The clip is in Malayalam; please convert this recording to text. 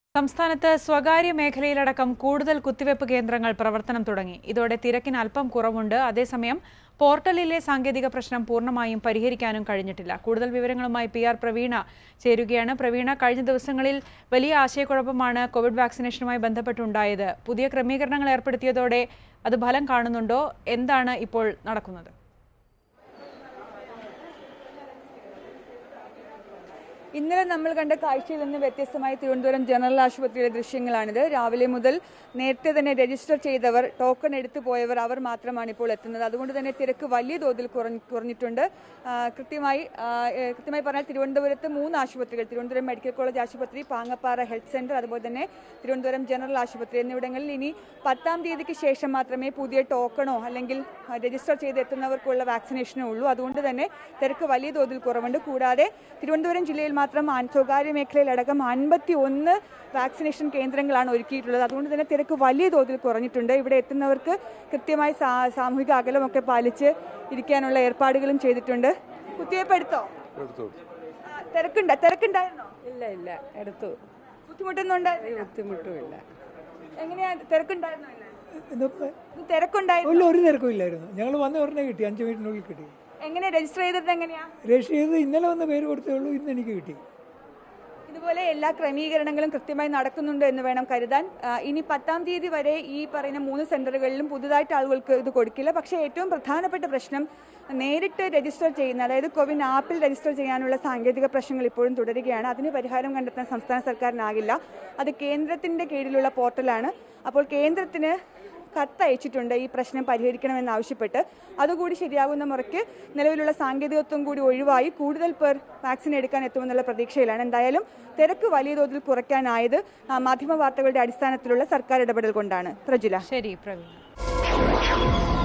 സംസ്ഥാനത്ത് സ്വകാര്യ മേഖലയിലടക്കം കൂടുതൽ കുത്തിവയ്പ് കേന്ദ്രങ്ങൾ പ്രവർത്തനം തുടങ്ങി ഇതോടെ തിരക്കിന് അല്പം കുറവുണ്ട് അതേസമയം പോർട്ടലിലെ സാങ്കേതിക പ്രശ്നം പൂർണ്ണമായും പരിഹരിക്കാനും കഴിഞ്ഞിട്ടില്ല കൂടുതൽ വിവരങ്ങളുമായി പി ആർ പ്രവീണ ചേരുകയാണ് പ്രവീണ കഴിഞ്ഞ ദിവസങ്ങളിൽ വലിയ ആശയക്കുഴപ്പമാണ് കോവിഡ് വാക്സിനേഷനുമായി ബന്ധപ്പെട്ടുണ്ടായത് പുതിയ ക്രമീകരണങ്ങൾ ഏർപ്പെടുത്തിയതോടെ അത് ഫലം കാണുന്നുണ്ടോ എന്താണ് ഇപ്പോൾ നടക്കുന്നത് ഇന്നലെ നമ്മൾ കണ്ട കാഴ്ചയിൽ നിന്ന് വ്യത്യസ്തമായി തിരുവനന്തപുരം ജനറൽ ആശുപത്രിയിലെ ദൃശ്യങ്ങളാണിത് രാവിലെ മുതൽ നേരത്തെ തന്നെ രജിസ്റ്റർ ചെയ്തവർ ടോക്കൺ എടുത്തു പോയവർ അവർ മാത്രമാണ് ഇപ്പോൾ എത്തുന്നത് അതുകൊണ്ട് തന്നെ തിരക്ക് വലിയ തോതിൽ കുറഞ്ഞ് കുറഞ്ഞിട്ടുണ്ട് ആ, കൃത്യമായി ആ, ഏ, കൃത്യമായി പറഞ്ഞാൽ തിരുവനന്തപുരത്ത് മൂന്ന് ആശുപത്രികൾ തിരുവനന്തപുരം മെഡിക്കൽ കോളേജ് ആശുപത്രി പാങ്ങപ്പാറ ഹെൽത്ത് സെന്റർ അതുപോലെ തന്നെ തിരുവനന്തപുരം ജനറൽ ആശുപത്രി എന്നിവിടങ്ങളിൽ ഇനി പത്താം തീയതിക്ക് ശേഷം മാത്രമേ പുതിയ ടോക്കണോ അല്ലെങ്കിൽ ആ, രജിസ്റ്റർ ചെയ്ത് എത്തുന്നവർക്കുള്ള വാക്സിനേഷനോ ഉള്ളൂ അതുകൊണ്ട് തന്നെ തിരക്ക് വലിയ തോതിൽ കുറവുണ്ട് കൂടാതെ തിരുവനന്തപുരം ജില്ലയിൽ മാത്രം ആൻ- സ്വകാര്യ മേഖലയിലടക്കം അൻപത്തി ഒന്ന് വാക്സിനേഷൻ കേന്ദ്രങ്ങളാണ് ഒരുക്കിയിട്ടുള്ളത് അതുകൊണ്ട് തന്നെ തിരക്ക് വലിയ തോതിൽ കുറഞ്ഞിട്ടുണ്ട് ഇവിടെ എത്തുന്നവർക്ക് കൃത്യമായി സാ- സാമൂഹിക അകലമൊക്കെ പാലിച്ച് ഇരിക്കാനുള്ള ഏർപ്പാടുകളും ചെയ്തിട്ടുണ്ട് കുത്തിവയ്പ്പ് എടുത്തോ എടുത്തു ആ, തിരക്കുണ്ട തിരക്കുണ്ടായിരുന്നോ ഇല്ല ഇല്ല എടുത്തു ബുദ്ധിമുട്ടൊന്നും ഉണ്ടായിരുന്നില്ല ബുദ്ധിമുട്ടുമില്ല എങ്ങനെയാ തിരക്കുണ്ടായിരുന്നോ ഇല്ല? എന്താ ഇത് തിരക്കുണ്ടായിരുന്നു ഇല്ല ഒരു തിരക്കും ഇല്ലായിരുന്നു ഞങ്ങൾ വന്ന ഉടനെ കിട്ടി അഞ്ച് മിനിറ്റിനുള്ളിൽ കിട്ടി എങ്ങനെയാ രജിസ്റ്റർ ചെയ്തിട്ട് എങ്ങനെയാ രജിസ്റ്റർ ചെയ്ത് ഇന്നലെ വന്ന പേര് കൊടുത്തേ ഉള്ളൂ ഇന്ന് എനിക്ക് കിട്ടി ഇതുപോലെ എല്ലാ ക്രമീകരണങ്ങളും കൃത്യമായി നടക്കുന്നുണ്ട് എന്ന് വേണം കരുതാൻ ആ, ഇനി പത്താം തീയതി വരെ ഈ പറയുന്ന മൂന്ന് സെന്ററുകളിലും പുതുതായിട്ട് ആളുകൾക്ക് ഇത് കൊടുക്കില്ല പക്ഷേ ഏറ്റവും പ്രധാനപ്പെട്ട പ്രശ്നം നേരിട്ട് രജിസ്റ്റർ ചെയ്യുന്ന അതായത് കോവിൻ ആപ്പിൽ രജിസ്റ്റർ ചെയ്യാനുള്ള സാങ്കേതിക പ്രശ്നങ്ങൾ ഇപ്പോഴും തുടരുകയാണ് അതിന് പരിഹാരം കണ്ടെത്താൻ സംസ്ഥാന സർക്കാരിനാകില്ല അത് കേന്ദ്രത്തിന്റെ കീഴിലുള്ള പോർട്ടലാണ് അപ്പോൾ കേന്ദ്രത്തിന് കത്തയച്ചിട്ടുണ്ട് ഈ പ്രശ്നം പരിഹരിക്കണമെന്നാവശ്യപ്പെട്ട് അതുകൂടി ശരിയാകുന്ന മുറയ്ക്ക് നിലവിലുള്ള സാങ്കേതികത്വം കൂടി ഒഴിവായി കൂടുതൽ പേർ വാക്സിൻ എടുക്കാൻ എത്തുമെന്നുള്ള പ്രതീക്ഷയിലാണ് എന്തായാലും തിരക്ക് വലിയ തോതിൽ കുറയ്ക്കാനായത് ആ, മാധ്യമ വാർത്തകളുടെ അടിസ്ഥാനത്തിലുള്ള സർക്കാർ ഇടപെടൽ കൊണ്ടാണ് പ്രജുല ശരി പ്രവീണ